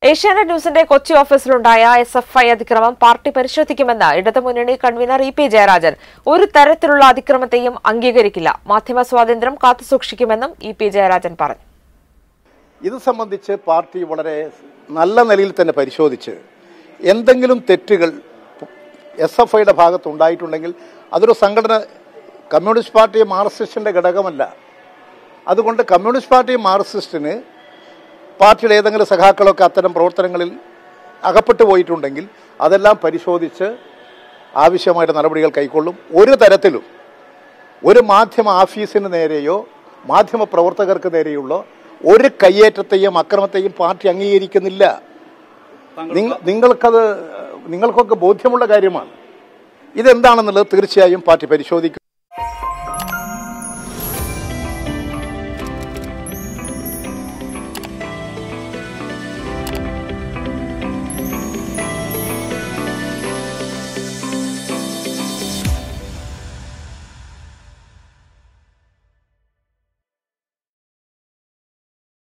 ഏഷ്യാനെറ്റ് ന്യൂസിന്റെ കൊച്ചി ഓഫീസിലുണ്ടായ S F I അതിക്രമം പാർട്ടി പരിശോധിക്കുമെന്ന് ഇടതുമുന്നണി കൺവീനർ ഇ പി ജയരാജൻ ഒരു തരത്തിലുള്ള അതിക്രമത്തെയും അംഗീകരിക്കില്ല മാധ്യമ സ്വാതന്ത്ര്യം കാത്തുസൂക്ഷിക്കുമെന്നും ഇ പി ജയരാജൻ പറഞ്ഞു ഇത് സംബന്ധിച്ച് പാർട്ടി വളരെ നല്ല നിലയിൽ തന്നെ പരിശോധിച്ച് എന്തെങ്കിലും തെറ്റുകൾ എസ് എഫ് ഐയുടെ ഭാഗത്ത് ഉണ്ടായിട്ടുണ്ടെങ്കിൽ അതൊരു സംഘടന കമ്മ്യൂണിസ്റ്റ് പാർട്ടി മാർക്സിസ്റ്റിൻ്റെ ഘടകമല്ല അതുകൊണ്ട് കമ്മ്യൂണിസ്റ്റ് പാർട്ടി മാർക്സിസ്റ്റിന് പാർട്ടിയുടെ ഏതെങ്കിലും സഖാക്കളൊക്കെ അത്തരം പ്രവർത്തനങ്ങളിൽ അകപ്പെട്ടു പോയിട്ടുണ്ടെങ്കിൽ അതെല്ലാം പരിശോധിച്ച് ആവശ്യമായിട്ട് നടപടികൾ കൈക്കൊള്ളും ഒരു തരത്തിലും ഒരു മാധ്യമ ഓഫീസിന് നേരെയോ മാധ്യമ പ്രവർത്തകർക്ക് നേരെയുള്ള ഒരു കയ്യേറ്റത്തെയും അക്രമത്തെയും പാർട്ടി അംഗീകരിക്കുന്നില്ല നിങ്ങ- നിങ്ങൾക്കത് നിങ്ങൾക്കൊക്കെ ബോധ്യമുള്ള കാര്യമാണ് ഇതെന്താണെന്നുള്ളത് തീർച്ചയായും പാർട്ടി പരിശോധിക്കും